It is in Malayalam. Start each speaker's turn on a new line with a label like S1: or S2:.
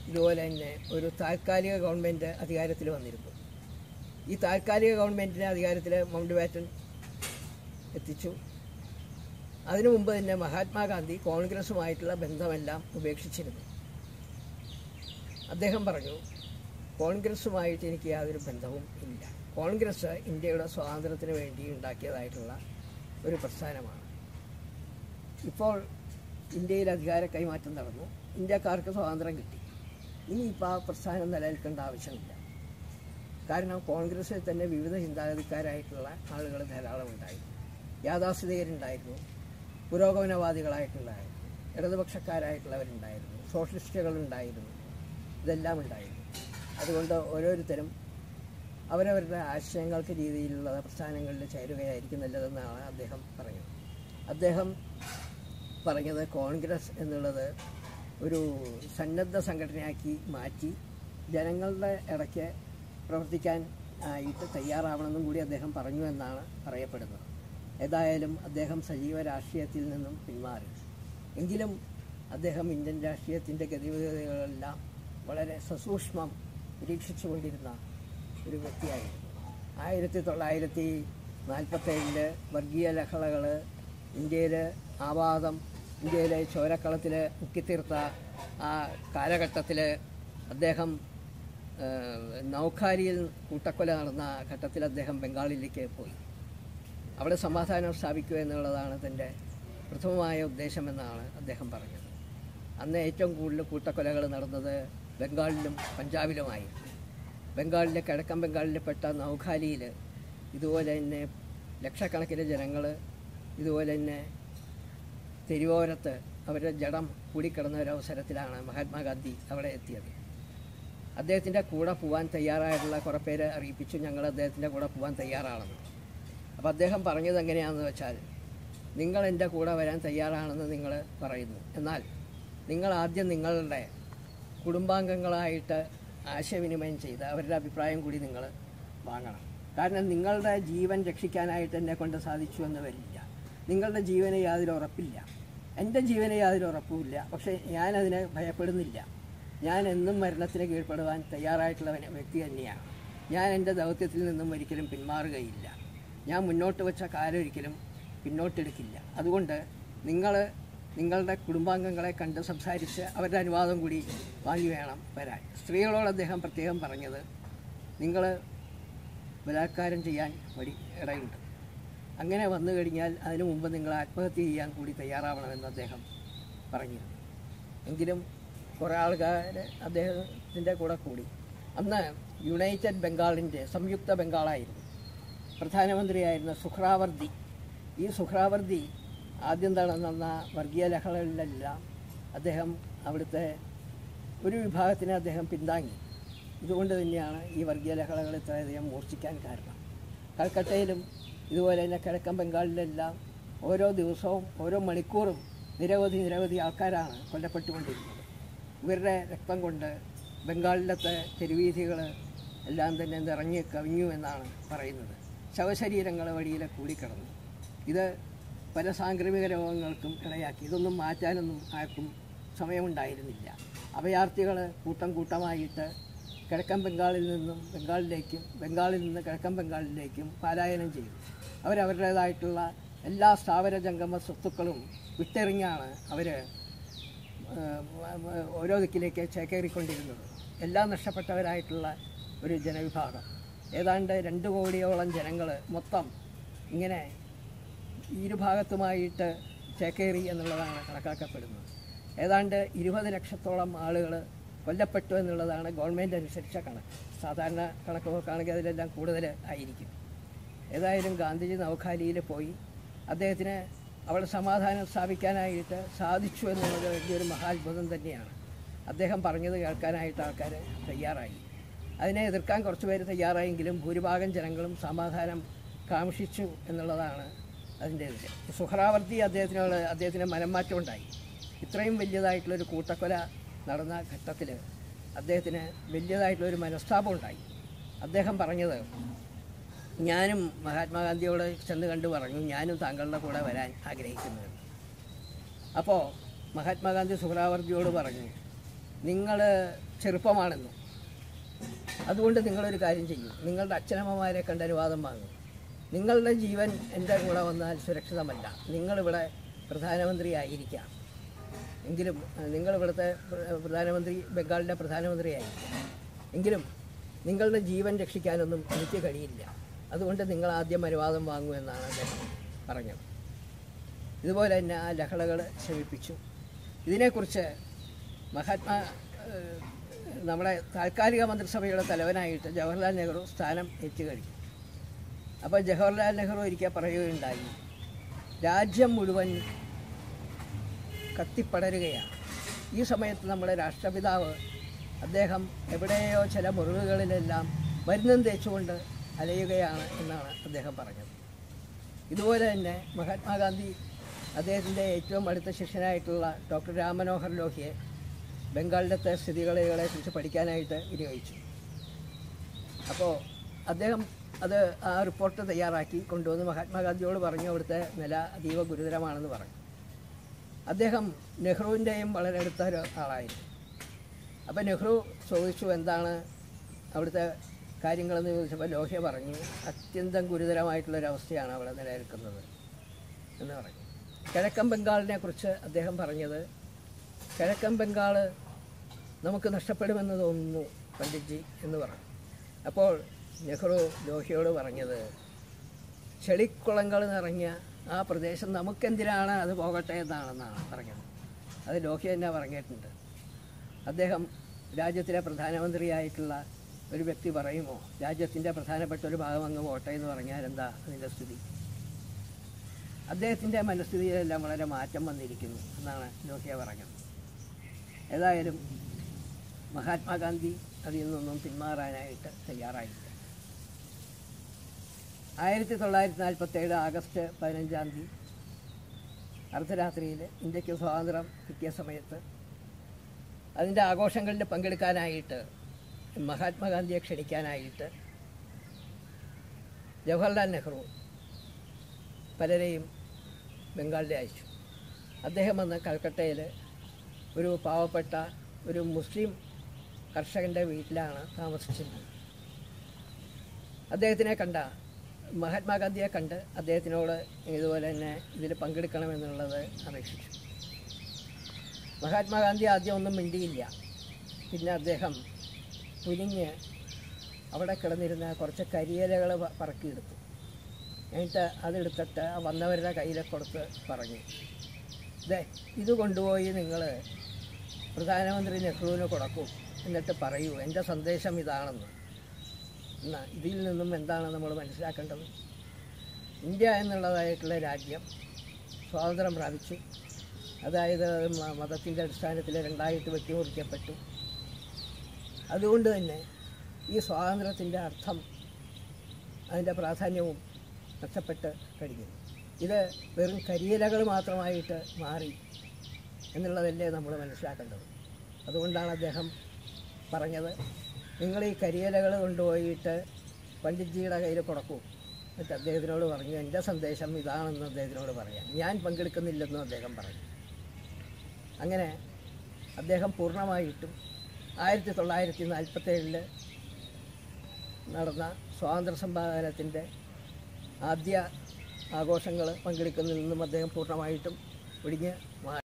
S1: ഇതുപോലെ തന്നെ ഒരു താൽക്കാലിക ഗവൺമെൻറ് അധികാരത്തിൽ വന്നിരുന്നു ഈ താൽക്കാലിക ഗവൺമെൻറ്റിനെ അധികാരത്തിൽ മൗണ്ട് ബാറ്റൻ എത്തിച്ചു അതിനു മുമ്പ് തന്നെ മഹാത്മാഗാന്ധി കോൺഗ്രസുമായിട്ടുള്ള ബന്ധമെല്ലാം ഉപേക്ഷിച്ചിരുന്നു അദ്ദേഹം പറഞ്ഞു കോൺഗ്രസുമായിട്ട് എനിക്ക് യാതൊരു ബന്ധവും ഇല്ല കോൺഗ്രസ് ഇന്ത്യയുടെ സ്വാതന്ത്ര്യത്തിന് വേണ്ടി ഉണ്ടാക്കിയതായിട്ടുള്ള ഒരു പ്രസ്ഥാനമാണ് ഇപ്പോൾ ഇന്ത്യയിൽ അധികാര കൈമാറ്റം നടന്നു ഇന്ത്യക്കാർക്ക് സ്വാതന്ത്ര്യം കിട്ടി ഇനിയിപ്പോൾ ആ പ്രസ്ഥാനം നിലനിൽക്കേണ്ട ആവശ്യമില്ല കാരണം കോൺഗ്രസ്സിൽ തന്നെ വിവിധ ചിന്താഗതിക്കാരായിട്ടുള്ള ആളുകൾ ധാരാളം ഉണ്ടായിരുന്നു യാഥാസ്ഥിതികരുണ്ടായിരുന്നു പുരോഗമനവാദികളായിട്ടുള്ളതായിരുന്നു ഇടതുപക്ഷക്കാരായിട്ടുള്ളവരുണ്ടായിരുന്നു സോഷ്യലിസ്റ്റുകളുണ്ടായിരുന്നു ഇതെല്ലാം ഉണ്ടായിരുന്നു അതുകൊണ്ട് ഓരോരുത്തരും അവരവരുടെ ആശയങ്ങൾക്ക് രീതിയിലുള്ള പ്രസ്ഥാനങ്ങളിൽ ചേരുകയായിരിക്കും നല്ലതെന്നാണ് അദ്ദേഹം പറഞ്ഞത് അദ്ദേഹം പറഞ്ഞത് കോൺഗ്രസ് എന്നുള്ളത് ഒരു സന്നദ്ധ സംഘടനയാക്കി മാറ്റി ജനങ്ങളുടെ ഇടയ്ക്ക് പ്രവർത്തിക്കാൻ ആയിട്ട് തയ്യാറാവണമെന്നും കൂടി അദ്ദേഹം പറഞ്ഞു എന്നാണ് പറയപ്പെടുന്നത് ഏതായാലും അദ്ദേഹം സജീവ രാഷ്ട്രീയത്തിൽ നിന്നും പിന്മാറി എങ്കിലും അദ്ദേഹം ഇന്ത്യൻ രാഷ്ട്രീയത്തിൻ്റെ ഗതിവിഗതികളെല്ലാം വളരെ സസൂക്ഷ്മം നിരീക്ഷിച്ചുകൊണ്ടിരുന്ന ഒരു വ്യക്തിയായിരുന്നു ആയിരത്തി തൊള്ളായിരത്തി നാൽപ്പത്തേഴില് വർഗീയ ലഹളകൾ ഇന്ത്യയിൽ ആവാദം ഇന്ത്യയിലെ ചോരക്കളത്തിൽ മുക്കിത്തീർത്ത ആ കാലഘട്ടത്തിൽ അദ്ദേഹം ഏഹ്, നൗഖാരിയിൽ കൂട്ടക്കൊല നടന്ന ഘട്ടത്തിൽ അദ്ദേഹം ബംഗാളിലേക്ക് പോയി അവിടെ സമാധാനം സ്ഥാപിക്കുക എന്നുള്ളതാണ് തൻ്റെ പ്രഥമമായ ഉദ്ദേശമെന്നാണ് അദ്ദേഹം പറഞ്ഞത് അന്ന് ഏറ്റവും കൂടുതൽ കൂട്ടക്കൊലകൾ നടന്നത് ബംഗാളിലും പഞ്ചാബിലുമായിരുന്നു ബംഗാളിലെ കിഴക്കൻ ബംഗാളിൽപ്പെട്ട നൗഖാലിയിൽ ഇതുപോലെ തന്നെ ലക്ഷക്കണക്കിന് ജനങ്ങൾ ഇതുപോലെ തന്നെ തെരുവോരത്ത് അവരുടെ ജഡം കൂടിക്കിടന്ന ഒരു അവസരത്തിലാണ് മഹാത്മാഗാന്ധി അവിടെ എത്തിയത് അദ്ദേഹത്തിൻ്റെ കൂടെ പോകാൻ തയ്യാറായിട്ടുള്ള കുറേ പേരെ അറിയിപ്പിച്ചു ഞങ്ങൾ അദ്ദേഹത്തിൻ്റെ കൂടെ പോകാൻ തയ്യാറാണെന്ന് അപ്പോൾ അദ്ദേഹം പറഞ്ഞത് എങ്ങനെയാണെന്ന് വെച്ചാൽ നിങ്ങൾ എൻ്റെ കൂടെ വരാൻ തയ്യാറാണെന്ന് നിങ്ങൾ പറയുന്നു എന്നാൽ നിങ്ങൾ ആദ്യം നിങ്ങളുടെ കുടുംബാംഗങ്ങളായിട്ട് ആശയവിനിമയം ചെയ്ത് അവരുടെ അഭിപ്രായം കൂടി നിങ്ങൾ വാങ്ങണം കാരണം നിങ്ങളുടെ ജീവൻ രക്ഷിക്കാനായിട്ട് എന്നെ കൊണ്ട് സാധിച്ചു എന്ന് വരില്ല നിങ്ങളുടെ ജീവന് യാതൊരു ഉറപ്പില്ല എൻ്റെ ജീവന് യാതൊരു ഉറപ്പുമില്ല പക്ഷേ ഞാനതിനെ ഭയപ്പെടുന്നില്ല ഞാൻ എന്നും മരണത്തിന് കീഴ്പ്പെടുവാൻ തയ്യാറായിട്ടുള്ള ഒരു വ്യക്തി തന്നെയാണ് ഞാൻ എൻ്റെ ദൗത്യത്തിൽ നിന്നും ഒരിക്കലും പിന്മാറുകയില്ല ഞാൻ മുന്നോട്ട് വെച്ച കാലം ഒരിക്കലും പിന്നോട്ടെടുക്കില്ല അതുകൊണ്ട് നിങ്ങൾ നിങ്ങളുടെ കുടുംബാംഗങ്ങളെ കണ്ട് സംസാരിച്ച് അവരുടെ അനുവാദം കൂടി വാങ്ങി വേണം വരാൻ സ്ത്രീകളോട് അദ്ദേഹം പ്രത്യേകം പറഞ്ഞത് നിങ്ങൾ ബലാത്കാരം ചെയ്യാൻ വഴി ഇടയുണ്ട് അങ്ങനെ വന്നു കഴിഞ്ഞാൽ അതിനു മുമ്പ് നിങ്ങൾ ആത്മഹത്യ ചെയ്യാൻ കൂടി തയ്യാറാവണമെന്ന് അദ്ദേഹം പറഞ്ഞിരുന്നു എങ്കിലും കുറേ ആൾക്കാർ അദ്ദേഹത്തിൻ്റെ കൂടെ കൂടി അന്ന് യുണൈറ്റഡ് ബംഗാളിൻ്റെ സംയുക്ത ബംഗാളായിരുന്നു പ്രധാനമന്ത്രിയായിരുന്ന സുഹ്രാവർദി ഈ സുഹ്രാവർദി ആദ്യം നടന്ന വർഗീയ ലഹളകളിലെല്ലാം അദ്ദേഹം അവിടുത്തെ ഒരു വിഭാഗത്തിനെ അദ്ദേഹം പിന്താങ്ങി ഇതുകൊണ്ട് തന്നെയാണ് ഈ വർഗീയ ലഹളകൾ ഇത്രയധികം മൂർച്ഛിക്കാൻ കാരണം കൽക്കട്ടയിലും ഇതുപോലെ തന്നെ കിഴക്കൻ ബംഗാളിലെല്ലാം ഓരോ ദിവസവും ഓരോ മണിക്കൂറും നിരവധി നിരവധി ആൾക്കാരാണ് കൊല്ലപ്പെട്ടുകൊണ്ടിരുന്നത് ഇവരുടെ രക്തം കൊണ്ട് ബംഗാളിലത്തെ തെരുവീഥികൾ എല്ലാം തന്നെ നിറഞ്ഞ് കവിഞ്ഞു എന്നാണ് പറയുന്നത് ശവശരീരങ്ങൾ വഴിയിൽ കൂടിക്കിടന്നു ഇത് പല സാംക്രമിക രോഗങ്ങൾക്കും ഇടയാക്കി ഇതൊന്നും മാറ്റാനൊന്നും ആർക്കും സമയമുണ്ടായിരുന്നില്ല അഭയാർത്ഥികൾ കൂട്ടം കൂട്ടമായിട്ട് കിഴക്കൻ ബംഗാളിൽ നിന്നും ബംഗാളിലേക്കും ബംഗാളിൽ നിന്ന് കിഴക്കൻ ബംഗാളിലേക്കും പലായനം ചെയ്തു അവരവരുടേതായിട്ടുള്ള എല്ലാ സ്ഥാവര ജംഗമ സ്വത്തുക്കളും വിട്ടെറിഞ്ഞാണ് അവർ ഓരോ ദിക്കിലേക്ക് ചേക്കേറിക്കൊണ്ടിരുന്നത് എല്ലാം നഷ്ടപ്പെട്ടവരായിട്ടുള്ള ഒരു ജനവിഭാഗം ഏതാണ്ട് രണ്ട് കോടിയോളം ജനങ്ങൾ മൊത്തം ഇങ്ങനെ ഇരുഭാഗത്തുമായിട്ട് ചേക്കേറി എന്നുള്ളതാണ് കണക്കാക്കപ്പെടുന്നത് ഏതാണ്ട് ഇരുപത് ലക്ഷത്തോളം ആളുകൾ കൊല്ലപ്പെട്ടു എന്നുള്ളതാണ് ഗവൺമെൻറ് അനുസരിച്ച കണക്ക് സാധാരണ കണക്ക് നോക്കുകയാണെങ്കിൽ അതിലെല്ലാം കൂടുതൽ ആയിരിക്കും ഏതായാലും ഗാന്ധിജി നവഖാലിയിൽ പോയി അദ്ദേഹത്തിന് അവിടെ സമാധാനം സ്ഥാപിക്കാനായിട്ട് സാധിച്ചു എന്നുള്ളത് വലിയൊരു മഹാത്ഭുതം തന്നെയാണ് അദ്ദേഹം പറഞ്ഞത് കേൾക്കാനായിട്ട് ആൾക്കാർ തയ്യാറായി അതിനെ എതിർക്കാൻ കുറച്ച് പേര് തയ്യാറായെങ്കിലും ഭൂരിഭാഗം ജനങ്ങളും സമാധാനം കാംക്ഷിച്ചു എന്നുള്ളതാണ് അതിൻ്റെ ഇത് സുഹ്രാവർത്തി അദ്ദേഹത്തിനോട് അദ്ദേഹത്തിന് മനംമാറ്റം ഉണ്ടായി ഇത്രയും വലിയതായിട്ടുള്ളൊരു കൂട്ടക്കൊല നടന്ന ഘട്ടത്തിൽ അദ്ദേഹത്തിന് വലിയതായിട്ടുള്ളൊരു മനസ്താപം ഉണ്ടായി അദ്ദേഹം പറഞ്ഞത് ഞാനും മഹാത്മാഗാന്ധിയോട് ചെന്ന് കണ്ടു പറഞ്ഞു ഞാനും താങ്കളുടെ കൂടെ വരാൻ ആഗ്രഹിക്കുന്നത് അപ്പോൾ മഹാത്മാഗാന്ധി സുഹ്രാവർത്തിയോട് പറഞ്ഞു നിങ്ങൾ ചെറുപ്പമാണെന്നും അതുകൊണ്ട് നിങ്ങളൊരു കാര്യം ചെയ്യും നിങ്ങളുടെ അച്ഛനമ്മമാരെ കണ്ട് അനുവാദം വാങ്ങും നിങ്ങളുടെ ജീവൻ എൻ്റെ കൂടെ വന്നാൽ സുരക്ഷിതമല്ല നിങ്ങളിവിടെ പ്രധാനമന്ത്രി ആയിരിക്കാം എങ്കിലും അഹ്, നിങ്ങളിവിടുത്തെ പ്ര- പ്രധാനമന്ത്രി ബംഗാളിൻ്റെ പ്രധാനമന്ത്രി ആയിരിക്കാം എങ്കിലും നിങ്ങളുടെ ജീവൻ രക്ഷിക്കാനൊന്നും എനിക്ക് കഴിയില്ല അതുകൊണ്ട് നിങ്ങൾ ആദ്യം അനുവാദം വാങ്ങൂ എന്നാണ് അദ്ദേഹം പറഞ്ഞത് ഇതുപോലെ തന്നെ ആ ലഹളകൾ ശമിപ്പിച്ചു ഇതിനെക്കുറിച്ച് മഹാത്മാ ഏഹ്, നമ്മുടെ താൽക്കാലിക മന്ത്രിസഭയുടെ തലവനായിട്ട് ജവഹർലാൽ നെഹ്റു സ്ഥാനം ഏറ്റുകഴിഞ്ഞു അപ്പോൾ ജവഹർലാൽ നെഹ്റു ഒരിക്കൽ പറയുകയുണ്ടായി രാജ്യം മുഴുവൻ കത്തിപ്പടരുകയാണ് ഈ സമയത്ത് നമ്മുടെ രാഷ്ട്രപിതാവ് അദ്ദേഹം എവിടെയോ ചില മുറിവുകളിലെല്ലാം മരുന്നും തേച്ചുകൊണ്ട് അലയുകയാണ് എന്നാണ് അദ്ദേഹം പറഞ്ഞത് ഇതുപോലെ തന്നെ മഹാത്മാഗാന്ധി അദ്ദേഹത്തിൻ്റെ ഏറ്റവും അടുത്ത ശിഷ്യനായിട്ടുള്ള ഡോക്ടർ രാമനോഹർ ലോഹിയെ ബംഗാളിലത്തെ സ്ഥിതിഗതികളെക്കുറിച്ച് പഠിക്കാനായിട്ട് വിനിയോഗിച്ചു അപ്പോൾ അദ്ദേഹം അത് ആ റിപ്പോർട്ട് തയ്യാറാക്കി കൊണ്ടുവന്ന് മഹാത്മാഗാന്ധിയോട് പറഞ്ഞു അവിടുത്തെ നില അതീവ ഗുരുതരമാണെന്ന് പറഞ്ഞു അദ്ദേഹം നെഹ്റുവിൻ്റെയും വളരെ അടുത്ത ഒരു ആളായിരുന്നു അപ്പോൾ നെഹ്റു ചോദിച്ചു എന്താണ് അവിടുത്തെ കാര്യങ്ങളെന്ന് ചോദിച്ചപ്പോൾ ലോഹ്യ പറഞ്ഞു അത്യന്തം ഗുരുതരമായിട്ടുള്ളൊരവസ്ഥയാണ് അവിടെ നിലനിൽക്കുന്നത് എന്ന് പറഞ്ഞു കിഴക്കൻ ബംഗാളിനെ കുറിച്ച് അദ്ദേഹം പറഞ്ഞത് കിഴക്കൻ ബംഗാൾ നമുക്ക് നഷ്ടപ്പെടുമെന്ന് തോന്നുന്നു പണ്ഡിറ്റ്ജി എന്ന് പറഞ്ഞു അപ്പോൾ നെഹ്റു ലോഹ്യയോട് പറഞ്ഞത് ചെളിക്കുളങ്ങൾ നിറഞ്ഞ ആ പ്രദേശം നമുക്കെന്തിനാണ് അത് പോകട്ടെ എന്നാണെന്നാണ് പറഞ്ഞത് അത് ലോഹ്യ തന്നെ പറഞ്ഞിട്ടുണ്ട് അദ്ദേഹം രാജ്യത്തിലെ പ്രധാനമന്ത്രിയായിട്ടുള്ള ഒരു വ്യക്തി പറയുമോ രാജ്യത്തിൻ്റെ പ്രധാനപ്പെട്ട ഒരു ഭാഗം അങ്ങ് പോട്ടെ എന്ന് പറഞ്ഞാൽ എന്താ അതിൻ്റെ സ്ഥിതി അദ്ദേഹത്തിൻ്റെ മനസ്ഥിതിയിലെല്ലാം വളരെ മാറ്റം വന്നിരിക്കുന്നു എന്നാണ് ലോഹ്യ പറഞ്ഞത് ഏതായാലും മഹാത്മാഗാന്ധി അതിൽ നിന്നൊന്നും പിന്മാറാനായിട്ട് തയ്യാറായില്ല ആയിരത്തി തൊള്ളായിരത്തി നാൽപ്പത്തേഴ് ആഗസ്റ്റ് പതിനഞ്ചാം തീയതി അർദ്ധരാത്രിയിൽ ഇന്ത്യക്ക് സ്വാതന്ത്ര്യം കിട്ടിയ സമയത്ത് അതിൻ്റെ ആഘോഷങ്ങളിൽ പങ്കെടുക്കാനായിട്ട് മഹാത്മാഗാന്ധിയെ ക്ഷണിക്കാനായിട്ട് ജവഹർലാൽ നെഹ്റു പലരെയും ബംഗാളിൽ അയച്ചു അദ്ദേഹം വന്ന് കൽക്കട്ടയിൽ ഒരു പാവപ്പെട്ട ഒരു മുസ്ലിം കർഷകൻ്റെ വീട്ടിലാണ് താമസിച്ചിരുന്നത് അദ്ദേഹത്തിനെ കണ്ട മഹാത്മാഗാന്ധിയെ കണ്ട് അദ്ദേഹത്തിനോട് ഇതുപോലെ തന്നെ ഇതിൽ പങ്കെടുക്കണമെന്നുള്ളത് അപേക്ഷിച്ചു മഹാത്മാഗാന്ധി ആദ്യം ഒന്നും മിണ്ടിയില്ല പിന്നെ അദ്ദേഹം കുനിഞ്ഞ് അവിടെ കിടന്നിരുന്ന കുറച്ച് കരിയിലകൾ പറക്കിയെടുത്തു എന്നിട്ട് അതെടുത്തിട്ട് ആ വന്നവരുടെ കയ്യിൽ കൊടുത്ത് പറഞ്ഞു ദേ ഇത് കൊണ്ടുപോയി നിങ്ങൾ പ്രധാനമന്ത്രി നെഹ്റുവിന് കൊടുക്കൂ എന്നിട്ട് പറയൂ എൻ്റെ സന്ദേശം ഇതാണെന്ന് എന്നാ ഇതിൽ നിന്നും എന്താണ് നമ്മൾ മനസ്സിലാക്കേണ്ടത് ഇന്ത്യ എന്നുള്ളതായിട്ടുള്ള രാജ്യം സ്വാതന്ത്ര്യം പ്രാപിച്ചു അതായത് മ- മതത്തിൻ്റെ അടിസ്ഥാനത്തിൽ രണ്ടായിട്ട് വെട്ടിമുറിക്കപ്പെട്ടു അതുകൊണ്ട് തന്നെ ഈ സ്വാതന്ത്ര്യത്തിൻ്റെ അർത്ഥം അതിൻ്റെ പ്രാധാന്യവും നഷ്ടപ്പെട്ട് കഴിഞ്ഞു ഇത് വെറും കരിയിലകൾ മാത്രമായിട്ട് മാറി എന്നുള്ളതല്ലേ നമ്മൾ മനസ്സിലാക്കേണ്ടത് അതുകൊണ്ടാണ് അദ്ദേഹം പറഞ്ഞത് നിങ്ങൾ ഈ കരിയിലകൾ കൊണ്ടുപോയിട്ട് പണ്ഡിറ്റ്ജിയുടെ കയ്യിൽ കൊടുക്കൂ എന്നിട്ട് അദ്ദേഹത്തിനോട് പറഞ്ഞു എൻ്റെ സന്ദേശം ഇതാണെന്ന് അദ്ദേഹത്തിനോട് പറയാം ഞാൻ പങ്കെടുക്കുന്നില്ലെന്നും അദ്ദേഹം പറഞ്ഞു അങ്ങനെ അദ്ദേഹം പൂർണ്ണമായിട്ടും ആയിരത്തി തൊള്ളായിരത്തി നാൽപ്പത്തേഴിൽ നടന്ന സ്വാതന്ത്ര്യ സമ്പാദനത്തിൻ്റെ ആദ്യ ആഘോഷങ്ങൾ പങ്കെടുക്കുന്നതിൽ നിന്നും അദ്ദേഹം പൂർണ്ണമായിട്ടും ഒഴിഞ്ഞ് മാറി